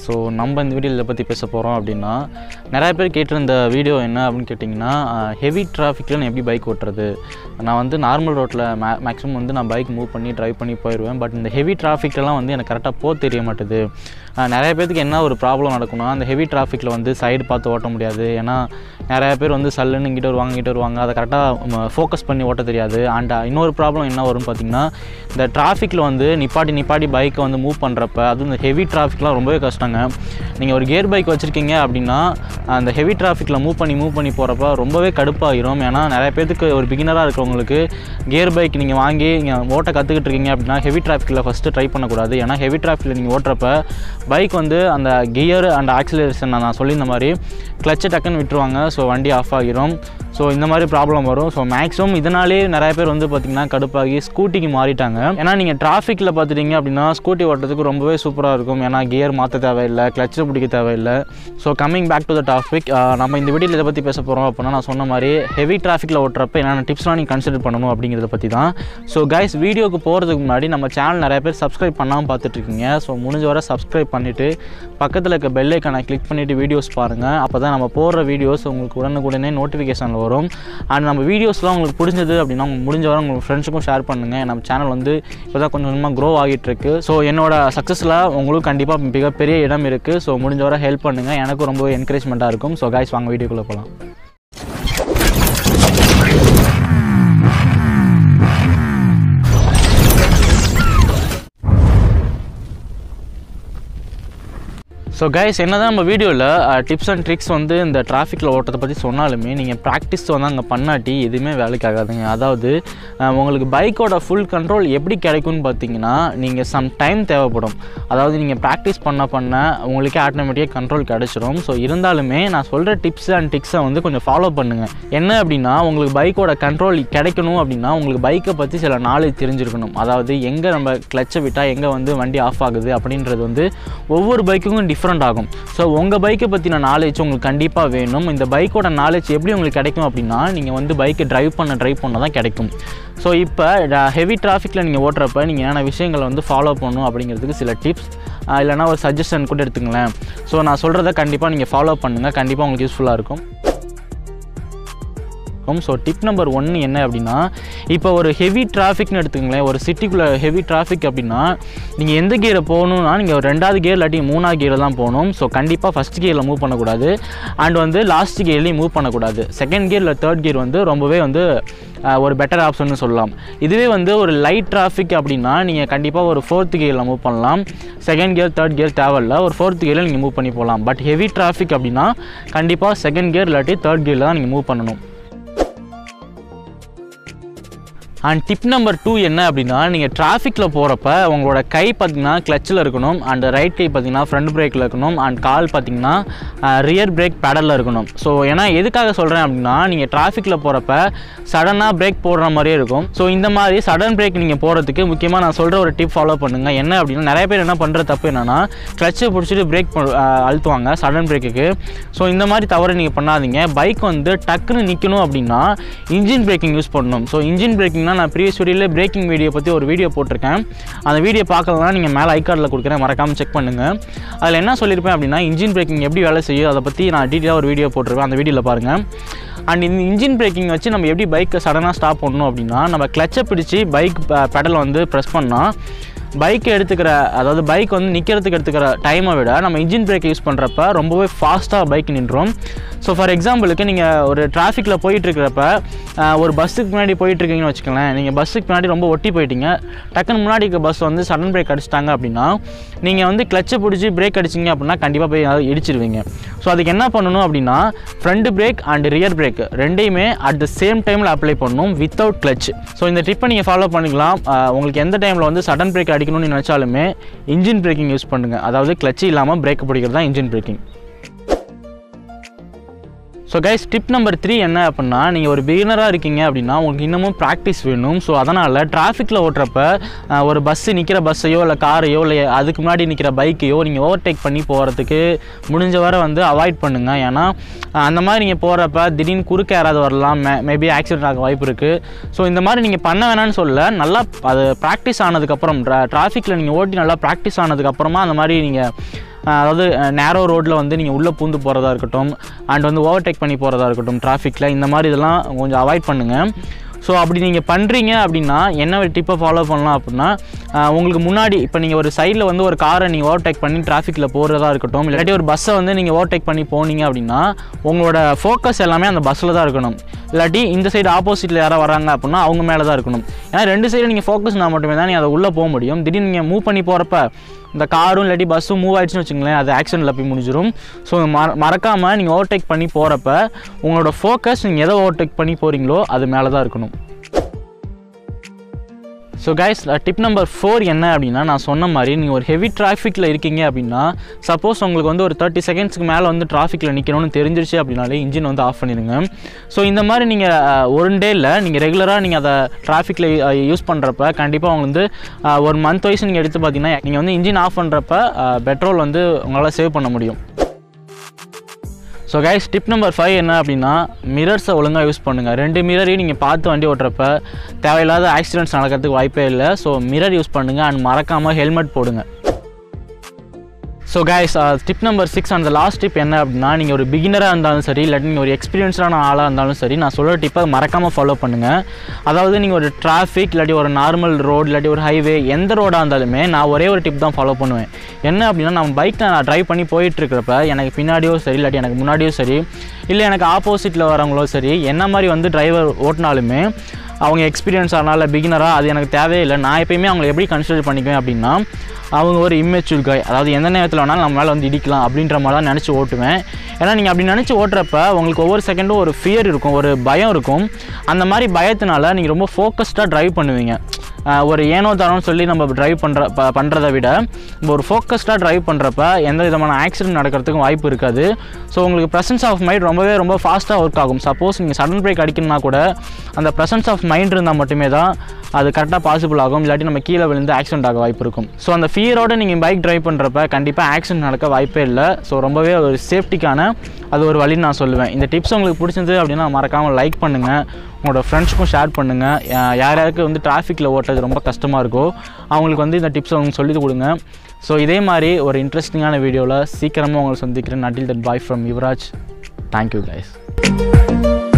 so நம்ம இந்த video இதை பற்றி பேச போகிறோம் அப்படின்னா நிறைய பேர் கேட்டிருந்த வீடியோ என்ன அப்படின்னு கேட்டிங்கன்னா ஹெவி டிராஃபிக்கில் நான் எப்படி பைக் ஓட்டுறது நான் வந்து நார்மல் ரோட்டில் மே மேக்ஸிமம் வந்து நான் பைக் மூவ் பண்ணி ட்ரைவ் பண்ணி போயிடுவேன் பட் இந்த ஹெவி டிராஃபிக்லாம் வந்து எனக்கு கரெக்டாக போக தெரிய மாட்டுது அஹ் நிறைய பேர்த்துக்கு என்ன ஒரு ப்ராப்ளம் நடக்கும்னா அந்த ஹெவி டிராஃபிக்கில் வந்து சைடு பார்த்து ஓட்ட முடியாது ஏன்னா நிறைய பேர் வந்து சல்லுன்னு இங்கிட்ட வருவாங்க இங்கிட்ட வருவாங்க அதை கரெக்டாக ஃபோக்கஸ் பண்ணி ஓட்ட தெரியாது அண்ட் இன்னொரு ப்ராப்ளம் என்ன வரும்னு பார்த்தீங்கன்னா இந்த டிராஃபிக்கில் வந்து நிப்பாட்டி நிப்பாட்டி பைக்கை வந்து மூவ் பண்ணுறப்ப அதுவும் இந்த ஹெவி டிராஃபிக்லாம் ரொம்பவே கஷ்டங்க நீங்கள் ஒரு கியர் பைக் வச்சுருக்கீங்க அப்படின்னா அந்த ஹெவி டிராஃபிக்கில் மூவ் பண்ணி மூவ் பண்ணி போகிறப்ப ரொம்பவே கடுப்பாகிரும் ஏன்னா நிறைய பேத்துக்கு ஒரு பிகினராக இருக்கிறவங்களுக்கு கியர் பைக் நீங்கள் வாங்கி நீங்கள் ஓட்ட கற்றுக்கிட்டு இருக்கீங்க அப்படின்னா ஹெவி டிராஃபிக்கில் ஃபஸ்ட்டு ட்ரை பண்ணக்கூடாது ஏன்னா ஹெவி டிராஃபிக்கில் நீங்கள் ஓட்டுறப்ப பைக் வந்து அந்த கியர் அண்ட் ஆக்சிலரேஷன் நான் சொல்லியிருந்த மாதிரி கிளச்சை டக்குன்னு விட்டுருவாங்க ஸோ வண்டி ஆஃப் ஆகிரும் ஸோ இந்த மாதிரி ப்ராப்ளம் வரும் ஸோ மேக்ஸிமம் இதனாலே நிறைய பேர் வந்து பார்த்திங்கன்னா கடுப்பாகி ஸ்கூட்டிக்கு மாறிட்டாங்க ஏன்னா நீங்கள் டிராஃபிக்கில் பார்த்துட்டீங்க அப்படின்னா ஸ்கூட்டி ஓட்டுறதுக்கு ரொம்பவே சூப்பராக இருக்கும் ஏன்னா கியர் மாற்ற தேவையில்லை கிளச்சை பிடிக்க தேவையில்லை so coming back to the topic நம்ம இந்த வீடியோவில் இதை பற்றி பேச போகிறோம் அப்படின்னா நான் சொன்ன மாதிரி ஹெவி டிராஃபிக்கில் ஓட்டுறப்ப என்னென்ன டிப்ஸ்லாம் நீங்கள் கன்சிடர் பண்ணணும் அப்படிங்கிறத பற்றி தான் ஸோ கைஸ் வீடியோக்கு போகிறதுக்கு முன்னாடி நம்ம சேனல் நிறைய பேர் சப்ஸ்கிரைப் பண்ணாமல் பார்த்துட்ருக்கீங்க ஸோ முடிஞ்ச வரை சப்ஸ்கிரைப் பண்ணிவிட்டு பக்கத்தில் இருக்க பெல் ஐக்கானை கிளிக் பண்ணிவிட்டு வீடியோஸ் பாருங்கள் அப்போ தான் நம்ம போடுற வீடியோஸ் உங்களுக்கு உடனுக்குடனே நோட்டிஃபிகேஷனில் வரும் அண்ட் நம்ம வீடியோஸ்லாம் உங்களுக்கு பிடிச்சது அப்படின்னா உங்களுக்கு முடிஞ்ச வரை உங்கள் ஃப்ரெண்ட்ஸுக்கும் ஷேர் பண்ணுங்கள் நம்ம சேனல் வந்து இப்போ தான் கொஞ்சம் கொஞ்சமாக க்ரோ ஆகிட்டுருக்கு ஸோ என்னோட சக்ஸஸில் உங்களுக்கு கண்டிப்பாக மிகப்பெரிய இடம் இருக்குது ஸோ முடிஞ்ச வரை ஹெல்ப் பண்ணுங்கள் எனக்கும் ரொம்ப என்கரேஜ்மெண்ட்டாக இருக்கும் ஸோ காய்ஸ் வாங்க வீடியோக்குள்ளே போகலாம் ஸோ கைஸ் என்ன தான் நம்ம வீடியோவில் டிப்ஸ் அண்ட் ட்ரிக்ஸ் வந்து இந்த டிராஃபிக்கில் ஓட்டுறதை பற்றி சொன்னாலுமே நீங்கள் ப்ராக்டிஸ் வந்து அங்கே பண்ணாட்டி எதுவுமே வேலைக்கு ஆகாதுங்க அதாவது அஹ், உங்களுக்கு பைக்கோட ஃபுல் கண்ட்ரோல் எப்படி கிடைக்கும்னு பார்த்தீங்கன்னா நீங்கள் சம் டைம் தேவைப்படும் அதாவது நீங்கள் ப்ராக்டிஸ் பண்ண பண்ண உங்களுக்கே ஆட்டோமேட்டிக்காக கண்ட்ரோல் கிடச்சிரும் ஸோ இருந்தாலுமே நான் சொல்கிற டிப்ஸ் அண்ட் ட்ரிக்ஸை வந்து கொஞ்சம் ஃபாலோ பண்ணுங்கள் என்ன அப்படின்னா உங்களுக்கு பைக்கோட கண்ட்ரோல் கிடைக்கணும் அப்படின்னா உங்களுக்கு பைக்கை பற்றி சில நாலேஜ் தெரிஞ்சிருக்கணும் அதாவது எங்கே நம்ம கிளச்சை விட்டால் எங்கே வந்து வண்டி ஆஃப் ஆகுது அப்படின்றது வந்து ஒவ்வொரு பைக்குக்கும் டிஃப்ரெண்ட் ஆகும் ஸோ உங்கள் பைக்கை பற்றின நாலேஜ் உங்களுக்கு கண்டிப்பாக வேணும் இந்த பைக்கோட நாலேஜ் எப்படி உங்களுக்கு கிடைக்கும் அப்படின்னா நீங்கள் வந்து பைக்கை டிரைவ் பண்ண டிரைவ் பண்ண தான் கிடைக்கும் ஸோ இப்போ ஹெவி டிராஃபிக்கில் நீங்கள் ஓட்டுறப்ப நீங்கள் என்னென்ன விஷயங்களை வந்து ஃபாலோ பண்ணணும் அப்படிங்கிறதுக்கு சில டிப்ஸ் இல்லைனா ஒரு சஜஷன் கூட எடுத்துங்களேன் ஸோ நான் சொல்கிறத கண்டிப்பாக நீங்கள் ஃபாலோ பண்ணுங்கள் கண்டிப்பாக உங்களுக்கு யூஸ்ஃபுல்லாக இருக்கும் இருக்கும் ஸோ டிப் நம்பர் ஒன்று என்ன அப்படின்னா இப்போ ஒரு ஹெவி டிராஃபிக்னு எடுத்துக்கங்களேன் ஒரு சிட்டிக்குள்ளே ஹெவி டிராஃபிக் அப்படின்னா நீங்கள் எந்த கியரை போகணுன்னா நீங்கள் ஒரு ரெண்டாவது கியர் இல்லாட்டி மூணாவது கியரில் தான் போகணும் ஸோ கண்டிப்பாக ஃபஸ்ட் கியரில் மூவ் பண்ணக்கூடாது அண்ட் வந்து லாஸ்ட் கியர்லேயும் மூவ் பண்ணக்கூடாது செகண்ட் கியர் இல்லை தேர்ட் கியர் வந்து ரொம்பவே வந்து அஹ், ஒரு பெட்டர் ஆப்ஷன் சொல்லலாம் இதுவே வந்து ஒரு லைட் டிராஃபிக் அப்படின்னா நீங்கள் கண்டிப்பாக ஒரு ஃபோர்த் கியரில் மூவ் பண்ணலாம் செகண்ட் கியர் தேர்ட் கியர் தேவையில்ல ஒரு ஃபோர்த் கியரில் நீங்கள் மூவ் பண்ணி போகலாம் பட் ஹெவி டிராஃபிக் அப்படின்னா கண்டிப்பாக செகண்ட் கியர் இல்லாட்டி தேர்ட் கியரில் தான் நீங்கள் மூவ் பண்ணணும் அண்ட் டிப் நம்பர் டூ என்ன அப்படின்னா நீங்கள் டிராஃபிக்கில் போகிறப்ப உங்களோட கை பார்த்தீங்கன்னா கிளச்சில் இருக்கணும் அண்ட் ரைட் கை பார்த்தீங்கன்னா ஃப்ரண்ட் பிரேக்கில் இருக்கணும் அண்ட் கால் பார்த்தீங்கன்னா ரியர் பிரேக் பேடலில் இருக்கணும் ஸோ ஏன்னா எதுக்காக சொல்கிறேன் அப்படின்னா நீங்கள் டிராஃபிக்கில் போகிறப்ப சடனாக பிரேக் போடுற மாதிரியே இருக்கும் ஸோ இந்த மாதிரி சடன் பிரேக் நீங்கள் போகிறதுக்கு முக்கியமாக நான் சொல்கிற ஒரு டிப் ஃபாலோ பண்ணுங்கள் என்ன அப்படின்னா நிறைய பேர் என்ன பண்ணுற தப்பு என்னென்னா கிளச்சை பிடிச்சிட்டு பிரேக் அழுத்துவாங்க சடன் பிரேக்குக்கு ஸோ இந்த மாதிரி தவறு நீங்கள் பண்ணாதீங்க பைக் வந்து டக்குன்னு நிற்கணும் அப்படின்னா இன்ஜின் பிரேக்கிங் யூஸ் பண்ணணும் ஸோ இன்ஜின் பிரேக்கிங்னா நான் ப்ரீவியஸ் வீடியோவில் பிரேக்கிங் வீடியோ பற்றி ஒரு வீடியோ போட்டிருக்கேன் அந்த வீடியோ பார்க்கலன்னா நீங்கள் மேலே ஐகார்டில் கொடுக்குறேன் மறக்காமல் செக் பண்ணுங்கள் அதில் என்ன சொல்லியிருப்பேன் அப்படின்னா இன்ஜின் பிரேக்கிங் எப்படி வேலை செய்யும் அதை பற்றி நான் டீட்டெயிலாக ஒரு வீடியோ போட்டிருப்பேன் அந்த வீடியோவில் பாருங்கள் அண்ட் இந்த இன்ஜின் பிரேக்கிங் வச்சு நம்ம எப்படி பைக்கை சடனாக ஸ்டாப் பண்ணணும் அப்படின்னா நம்ம கிளச்சை பிடிச்சி பைக் பெடல் வந்து ப்ரெஸ் பண்ணால் பைக் எடுத்துக்கிற அதாவது பைக் வந்து நிற்கிறதுக்கு எடுத்துக்கிற டைமை விட நம்ம இன்ஜின் பிரேக் யூஸ் பண்ணுறப்ப ரொம்பவே ஃபாஸ்ட்டாக பைக் நின்றோம் ஸோ ஃபார் எக்ஸாம்பிளுக்கு நீங்கள் ஒரு டிராஃபிக்கில் போயிட்டுருக்கிறப்ப ஒரு பஸ்ஸுக்கு முன்னாடி போயிட்டுருக்கீங்கன்னு வச்சுக்கோங்களேன் நீங்கள் பஸ்ஸுக்கு முன்னாடி ரொம்ப ஒட்டி போயிட்டீங்க டக்குன்னு முன்னாடி இருக்க பஸ் வந்து சடன் பிரேக் அடிச்சிட்டாங்க அப்படின்னா நீங்கள் வந்து கிளச்சை பிடிச்சி பிரேக் அடிச்சிங்க அப்படின்னா கண்டிப்பாக போய் அதை இடிச்சிருவீங்க ஸோ அதுக்கு என்ன பண்ணணும் அப்படின்னா front brake and rear brake ரெண்டையுமே அட் த சேம் டைமில் அப்ளை பண்ணணும் வித்தவுட் கிளச் ஸோ இந்த ட்ரிப்பை நீங்கள் ஃபாலோ பண்ணிக்கலாம் ஆஹ் உங்களுக்கு எந்த டைமில் வந்து சடன் பிரேக் அடிக்கணும்னு நினச்சாலுமே இன்ஜின் பிரேக்கிங் யூஸ் பண்ணுங்கள் அதாவது கிளச்சு இல்லாமல் பிரேக் பிடிக்கிறது தான் engine braking so guys tip number three என்ன அப்படின்னா நீங்கள் ஒரு பிகினராக இருக்கீங்க அப்படின்னா உங்களுக்கு இன்னமும் ப்ராக்டிஸ் வேணும் ஸோ அதனால் டிராஃபிக்கில் ஓட்டுறப்ப அஹ், ஒரு பஸ்ஸு நிற்கிற பஸ்ஸையோ இல்லை காரையோ இல்லை அதுக்கு முன்னாடி நிற்கிற பைக்கையோ நீங்கள் ஓவர்டேக் பண்ணி போகிறதுக்கு முடிஞ்ச வரை வந்து அவாய்ட் பண்ணுங்கள் ஏன்னா அஹ், அந்த மாதிரி நீங்கள் போகிறப்ப திடீர்னு குறுக்க யாராவது வரலாம் மே மேபி ஆக்சிடென்ட் ஆக வாய்ப்பு இருக்குது ஸோ இந்த மாதிரி நீங்கள் பண்ண வேணாம்னு சொல்ல நல்லா அது ப்ராக்டிஸ் ஆனதுக்கப்புறம் டிராஃபிக்கில் நீங்கள் ஓட்டி நல்லா ப்ராக்டிஸ் ஆனதுக்கப்புறமா அந்த மாதிரி நீங்கள் அஹ், அதாவது நேரோ ரோட்டில் வந்து நீங்கள் உள்ளே பூந்து போகிறதா இருக்கட்டும் அண்ட் வந்து ஓவர்டேக் பண்ணி போகிறதா இருக்கட்டும் டிராஃபிக்கில் இந்த மாதிரி இதெல்லாம் கொஞ்சம் அவாய்ட் பண்ணுங்கள் ஸோ அப்படி நீங்கள் பண்ணுறீங்க அப்படின்னா என்ன ஒரு டிப்பை ஃபாலோ பண்ணலாம் அப்படின்னா ஆஹ் உங்களுக்கு முன்னாடி இப்போ நீங்கள் ஒரு சைடில் வந்து ஒரு காரை நீங்கள் ஓவர்டேக் பண்ணி டிராஃபிக்கில் போகிறதா இருக்கட்டும் இல்லாட்டி ஒரு பஸ்ஸை வந்து நீங்கள் ஓவர்டேக் பண்ணி போனீங்க அப்படின்னா உங்களோட ஃபோக்கஸ் எல்லாமே அந்த பஸ்ஸில் தான் இருக்கணும் இல்லாட்டி இந்த சைடு ஆப்போசிட்டில் யாராவது வராங்க அப்படின்னா அவங்க மேலே தான் இருக்கணும் ஏன்னா ரெண்டு சைடு நீங்கள் ஃபோக்கஸ்னா மட்டுமே தான் நீங்கள் அதை உள்ளே போக முடியும் திடீர்னு நீங்கள் மூவ் பண்ணி போகிறப்ப இந்த காரும் இல்லாட்டி பஸ்ஸும் மூவ் ஆயிடுச்சுன்னு வச்சுங்களேன் அது ஆக்சிடென்ட்டில் போய் முடிஞ்சிடும் ஸோ மற மறக்காமல் நீங்கள் ஓவர்டேக் பண்ணி போகிறப்ப உங்களோட ஃபோக்கஸ் நீங்கள் எதை ஓவர்டேக் பண்ணி போகிறீங்களோ அது மேலே தான் இருக்கணும் so guys tip number four என்ன அப்படின்னா நான் சொன்ன மாதிரி நீங்கள் ஒரு ஹெவி டிராஃபிக்கில் இருக்கீங்க அப்படின்னா சப்போஸ் உங்களுக்கு வந்து ஒரு தேர்ட்டி செகண்ட்ஸ்க்கு மேலே வந்து டிராஃபிக்கில் நிற்கணும்னு தெரிஞ்சிருச்சு அப்படின்னாலே இன்ஜின் வந்து ஆஃப் பண்ணிடுங்க ஸோ இந்த மாதிரி நீங்கள் ஒரு டேயில் நீங்கள் ரெகுலராக நீங்கள் அதை டிராஃபிக்கில் யூஸ் பண்ணுறப்ப கண்டிப்பாக அவங்க வந்து அஹ், ஒரு மந்த் வைஸ் நீங்கள் எடுத்து பார்த்தீங்கன்னா நீங்கள் வந்து இன்ஜின் ஆஃப் பண்ணுறப்ப பெட்ரோல் வந்து உங்களால் சேவ் பண்ண முடியும் so guys tip number five என்ன அப்படின்னா மிரர்ஸை ஒழுங்காக யூஸ் பண்ணுங்கள் ரெண்டு மிரரையும் நீங்கள் பார்த்து வண்டி ஓட்டுறப்ப தேவையில்லாத ஆக்சிடென்ட்ஸ் நடக்கிறதுக்கு வாய்ப்பே இல்லை ஸோ மிரர் யூஸ் பண்ணுங்கள் அண்ட் மறக்காமல் ஹெல்மெட் போடுங்க so guys tip number six அந்த லாஸ்ட் டிப் என்ன அப்படின்னா நீங்கள் ஒரு பிகினராக இருந்தாலும் சரி இல்லாட்டி நீங்கள் ஒரு எக்ஸ்பீரியன்ஸ்டான ஆளாக இருந்தாலும் சரி நான் சொல்கிற டிப்பை மறக்காமல் ஃபாலோ பண்ணுங்கள் அதாவது நீங்கள் ஒரு டிராஃபிக் இல்லாட்டி ஒரு நார்மல் ரோடு இல்லாட்டி ஒரு ஹைவே எந்த ரோடாக இருந்தாலுமே நான் ஒரே ஒரு டிப் தான் ஃபாலோ பண்ணுவேன் என்ன அப்படின்னா நம்ம பைக் நான் ட்ரைவ் பண்ணி போயிட்டுருக்கிறப்ப எனக்கு பின்னாடியோ சரி இல்லாட்டி எனக்கு முன்னாடியோ சரி இல்லை எனக்கு ஆப்போசிட்டில் வரவங்களோ சரி என்ன மாதிரி வந்து டிரைவர் ஓட்டினாலுமே அவங்க எக்ஸ்பீரியன்ஸ் ஆனால பிகினராக அது எனக்கு தேவையில்லை நான் எப்பயுமே அவங்களை எப்படி கன்சிடர் பண்ணிக்குவேன் அப்படின்னா அவங்க ஒரு இம்மெச்சூர் காய் அதாவது எந்த நேரத்தில் வேணாலும் நம்ம மேலே வந்து இடிக்கலாம் அப்படின்ற மாதிரி தான் நினச்சி ஓட்டுவேன் ஏன்னா நீங்கள் அப்படி நினச்சி ஓட்டுறப்ப உங்களுக்கு ஒவ்வொரு செகண்டும் ஒரு ஃபியர் இருக்கும் ஒரு பயம் இருக்கும் அந்த மாதிரி பயத்தினால நீங்கள் ரொம்ப ஃபோக்கஸ்டாக ட்ரைவ் பண்ணுவீங்க ஆஹ் ஒரு ஏனோ தானோன்னு சொல்லி நம்ம ட்ரைவ் பண்ணுற ப பண்ணுறதை விட நம்ம ஒரு ஃபோக்கஸ்டாக ட்ரைவ் பண்ணுறப்ப எந்த விதமான ஆக்சிடென்ட் நடக்கிறதுக்கும் வாய்ப்பு இருக்காது ஸோ உங்களுக்கு ப்ரெசன்ஸ் ஆஃப் மைண்ட் ரொம்பவே ரொம்ப ஃபாஸ்ட்டாக ஒர்க் ஆகும் சப்போஸ் நீங்கள் சடன் பிரேக் அடிக்கணும்னா கூட அந்த ப்ரெசன்ஸ் ஆஃப் மைண்ட் இருந்தால் மட்டுமே தான் அது கரெக்டாக பாசிபிள் ஆகும் இல்லாட்டி நம்ம கீழே விழுந்து ஆக்சிடென்ட் ஆக வாய்ப்பு இருக்கும் ஸோ அந்த ஃபியரோட நீங்கள் பைக் டிரைவ் பண்ணுறப்ப கண்டிப்பாக ஆக்சிடென்ட் நடக்க வாய்ப்பே இல்லை ஸோ ரொம்பவே ஒரு சேஃப்டிக்கான அது ஒரு வழின்னு நான் சொல்லுவேன் இந்த டிப்ஸ் உங்களுக்கு பிடிச்சிருந்தது அப்படின்னா மறக்காமல் லைக் பண்ணுங்கள் உங்களோட ஃப்ரெண்ட்ஸ்க்கும் ஷேர் பண்ணுங்கள் யா- யார் யாருக்கு வந்து டிராஃபிக்கில் ஓட்டுறது ரொம்ப கஷ்டமாக இருக்கோ அவங்களுக்கு வந்து இந்த டிப்ஸ் அவங்க சொல்லி கொடுங்க ஸோ இதே மாதிரி ஒரு இன்ட்ரெஸ்டிங்கான வீடியோவில் சீக்கிரமாக உங்களை சந்திக்கிறேன் நட்டில் that bye from Yuvaraj thank you guys